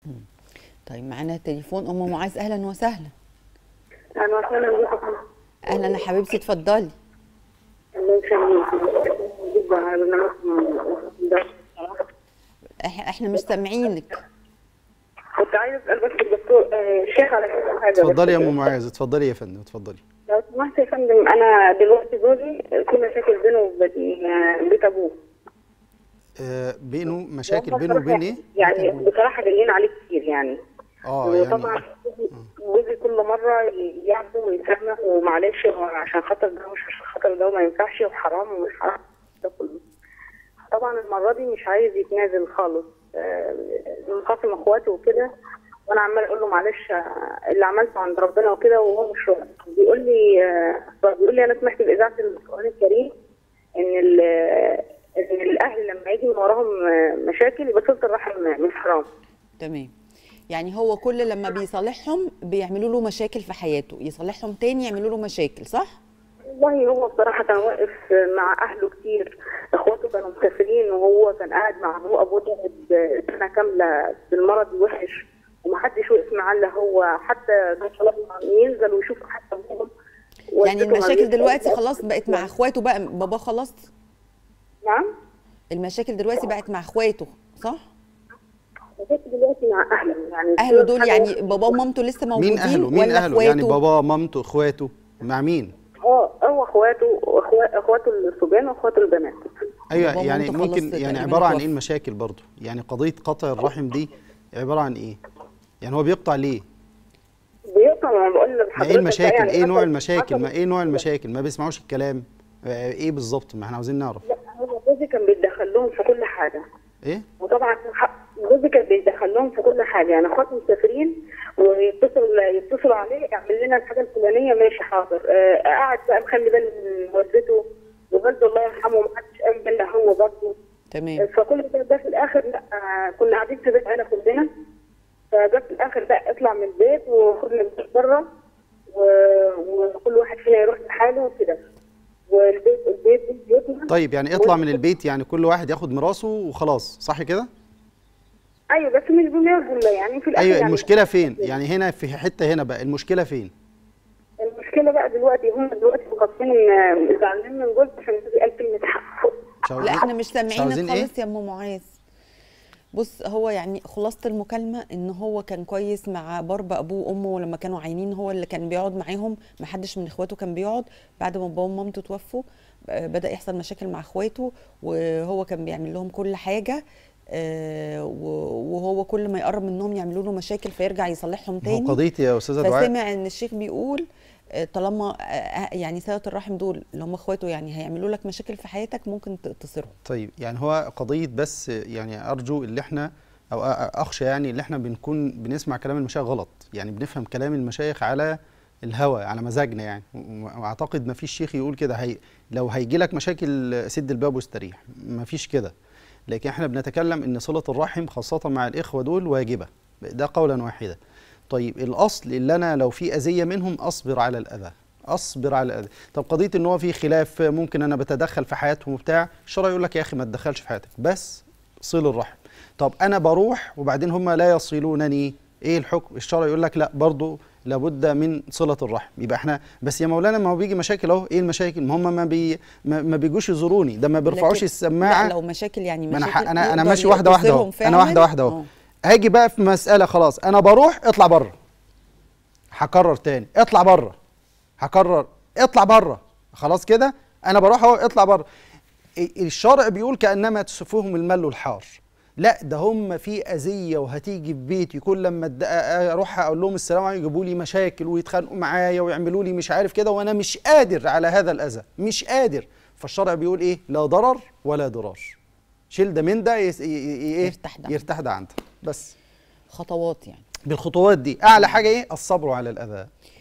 طيب معانا تليفون ام معاذ اهلا وسهلا اهلا وسهلا بكم اهلا يا حبيبتي اتفضلي الله يخليك جدا على برنامجكم ده. إح- احنا مش سامعينك كنت عايز اسال بس الدكتور آه، الشيخ على كذا حاجه اتفضلي يا بس. ام معاذ اتفضلي يا فندم اتفضلي لو سمحت يا فندم انا دلوقتي جوزي في مشاكل بينه وبين آه، بيت ابوه آه بينه مشاكل وهم بينه وبين بصراحة- ايه يعني بصراحه جايين عليه كتير يعني اه يعني وطبعا جوزي كل مره يعفو ويسامح ومعلش هو عشان خاطر ده مش عشان خاطر ده ما ينفعش وحرام ومش حرام ده كله طبعا المره دي مش عايز يتنازل خالص آه، منقسم اخواته وكده وانا عمال اقول له معلش آه، اللي عملته عند ربنا وكده وهو مش راضي بيقول لي آه، بيقول لي انا سمعت باذاعه القران الكريم ان ال- ان الاهل لما يجي من وراهم آه، مشاكل يبقى صله الرحم مش حرام تمام يعني هو كل لما بيصالحهم بيعملوا له مشاكل في حياته يصالحهم تاني يعملوا له مشاكل صح والله هو بصراحة كان واقف مع أهله كتير إخواته كانوا مسافرين وهو كان قاعد مع أبوه أبوه تعب سنة كاملة بالمرض وحش ومحدش وقف معاه إلا هو حتى ده طلبنا ينزل ويشوف حتى أبوهم يعني والدته ما المشاكل جتش. دلوقتي خلاص بقت مع اخواته بقى بابا خلاص نعم المشاكل دلوقتي بقت مع اخواته صح مشاكل دلوقتي مع أهله يعني اهله دول حاجة- يعني بابا ومامته لسه موجودين مين اهله مين ولا اهله يعني اخواته بابا مامته اخواته مع مين اه هو اخواته وأخوا- اخواته الصبيان واخواته البنات ايوه بابا يعني ومامته ممكن خلاص يعني تقريباً عباره عن ايه اتوفوا. المشاكل برضه يعني قضيه قطع الرحم دي عباره عن ايه يعني هو بيقطع ليه بيقطع ما بقول ما لحضرتك ايه المشاكل يعني ايه نوع حصل- المشاكل ما حصل- ايه نوع المشاكل ما بيسمعوش الكلام آه، ايه بالظبط ما احنا عاوزين نعرف لا هو جوزي كان بيتدخل لهم في كل حاجه ايه وطبعا حق- جوزي كان بيدخل لهم في كل حاجه يعني اخواته مسافرين ويتصلوا يتصلوا عليه اعمل لنا الحاجه الفلانيه ماشي حاضر آه قاعد بقى مخلي باله من والدته ووالده الله يرحمه ما حدش قام بالله هو برضه تمام فكل ده, ده في الاخر لا آه كنا قاعدين في بيت عيله كلنا فجت في الاخر لا اطلع من البيت وخدنا البيت بره و- وكل واحد فينا يروح لحاله وكده والبيت البيت بيوتنا طيب يعني اطلع من البيت يعني كل واحد ياخد ميراثه وخلاص صح كده ايوه بس مش بمية يعني في الاخر ايوه يعني المشكله فين يعني هنا في حته هنا بقى المشكله فين المشكله بقى دلوقتي هم دلوقتي مخاطبين آه، زعلانين من جوز عشان جوزي قال كلمه حق مش عاوزين- لا احنا مش عاوزين سامعينك إيه؟ خالص يا ام معاذ بص هو يعني خلاصه المكالمه ان هو كان كويس مع برب ابوه وامه ولما كانوا عاينين هو اللي كان بيقعد معاهم ما حدش من اخواته كان بيقعد بعد ما بابا ومامته توفوا آه، بدا يحصل مشاكل مع اخواته وهو كان بيعمل لهم كل حاجه آه، و- وهو كل ما يقرب منهم يعملوا له مشاكل فيرجع يصلحهم هو تاني قضيتي يا استاذه دعاء فسمع ان الشيخ بيقول آه، طالما آه، آه، يعني صله الرحم دول اللي هم اخواته يعني هيعملوا لك مشاكل في حياتك ممكن تقتصرهم طيب يعني هو قضية بس يعني أرجو اللي احنا أو أ- أخشى يعني اللي احنا بنكون بنسمع كلام المشايخ غلط يعني بنفهم كلام المشايخ على الهوى على مزاجنا يعني و- واعتقد ما فيش شيخ يقول كده هي لو هيجي لك مشاكل سد الباب واستريح ما فيش كده لكن احنا بنتكلم ان صلة الرحم خاصة مع الإخوة دول واجبة ده قولا واحدا طيب الأصل اللي أنا لو في أذية منهم أصبر على الأذى اصبر على الاذى طب قضيه ان هو في خلاف ممكن انا بتدخل في حياتهم وبتاع الشرع يقول لك يا اخي ما تدخلش في حياتك بس صل الرحم طب انا بروح وبعدين هم لا يصلونني ايه الحكم الشرع يقول لك لا برضو لابد من صله الرحم يبقى احنا بس يا مولانا ما هو بيجي مشاكل اهو ايه المشاكل ما هم ما, بي ما, ما بيجوش يزوروني ده ما بيرفعوش لكن- السماعه لا لو مشاكل يعني ما انا مشاكل ح- انا انا يقدر ماشي واحده واحده اهو يقتصرهم انا واحده فعلاً. واحده اهو آه. هاجي بقى في مساله خلاص انا بروح اطلع بره هكرر تاني اطلع بره هكرر اطلع بره خلاص كده انا بروح اهو اطلع بره ال- الشرع بيقول كانما تسفهم المل الحار لا ده هم في اذيه وهتيجي في بيتي كل لما أد- اروح اقول لهم السلام عليكم يجيبوا لي مشاكل ويتخانقوا معايا ويعملوا لي مش عارف كده وانا مش قادر على هذا الاذى مش قادر فالشرع بيقول ايه لا ضرر ولا ضرار شيل ده من ده يس- ي- ي- ي- ايه يرتاح ده. يرتاح ده عنده بس خطوات يعني بالخطوات دي اعلى حاجه ايه الصبر على الاذى